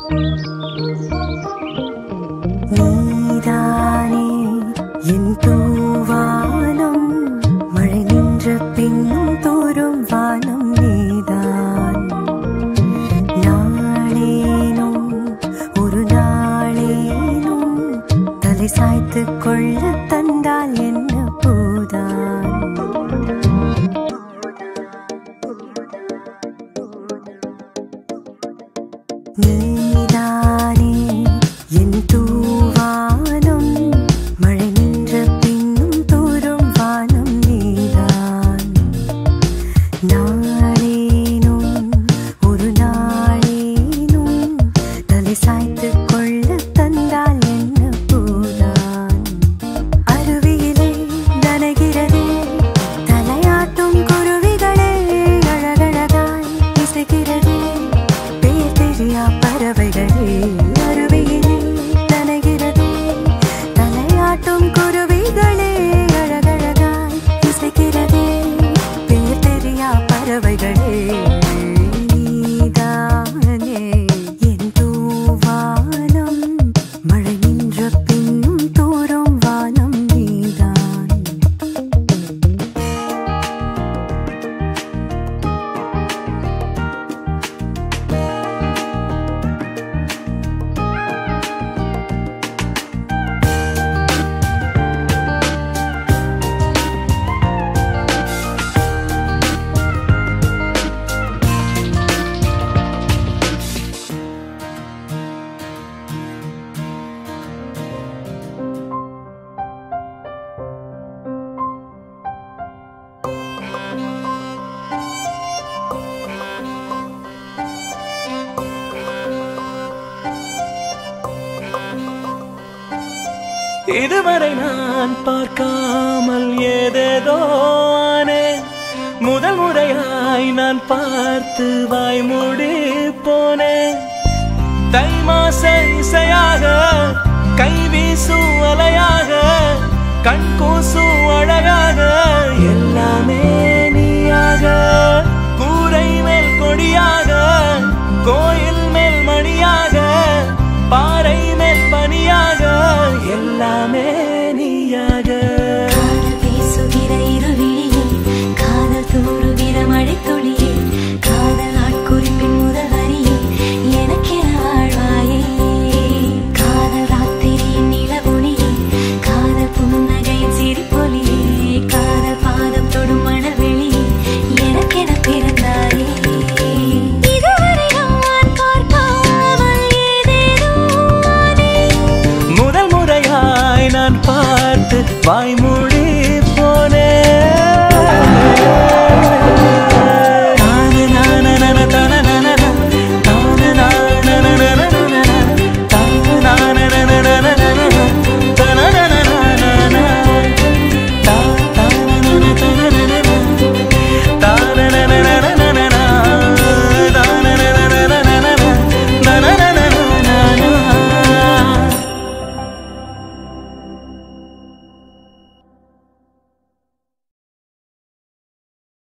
நீதானே என் தூவானம் மழை நின்ற பின்னும் தோறும் வானம் நீதான் நாளேனும் ஒரு நாளேனும் தலை சாய்த்து கொள்ள தந்தால் என்ன போதான் நீதானே என் தூவானம் மழை நின்ற பின்னும் தூரும் வானம் நீதான் நாளேனும் ஒரு நாளேனும் தலை சாய்த்து கொள்ள தந்தால் என்ன போதான் அருவியிலே நனைகிறதே தலையாட்டும் குருவிகளே அழகழகாய் இசைக்கிறதே பேர் தெரியா பறவைகளே அருவியிலே நனைகிறதே தலையாட்டும் குருவிகளே அழகழகாய் இசைக்கிறதே பேர் தெரியா பறவைகளே நீதானே என் தூவானம் மழை நின்ற பின்னும் தூரும் வானம் நீதான் இதுவரை நான் பார்க்காமல் ஏதேதோ ஆனேன் முதல் முறையாய் நான் பார்த்து வாய் மூடி போனேன் தை மாச இசையாக கை வீசும் அலையாக கண் கூசும் அழகாக எல்லாமே நீயாக கூரை மேல் கொடியாக கோயில் மேல் மணியாக பாறை மேல் பனியாக எல்லாமே நீயாக காதல் பேசுகிற இருவிழியே காதல் தூறுகிற மழைத்துளியே காதல் ஆட்குறிப்பின் முதல் வரியே எனக்கென வாழ்வாயே காதல் ராத்திரியின் நிலவொளியே காதல் புன்னகையின் சிரிப்பொலியே காதல் பாதம் தொடும் மணல் வெளியே எனக்கென பிறந்தாயே இதுவரை நான் பார்க்காமல் ஏதேதோ ஆனேன். முதல் முறையாய் நான் பார்த்து வாய்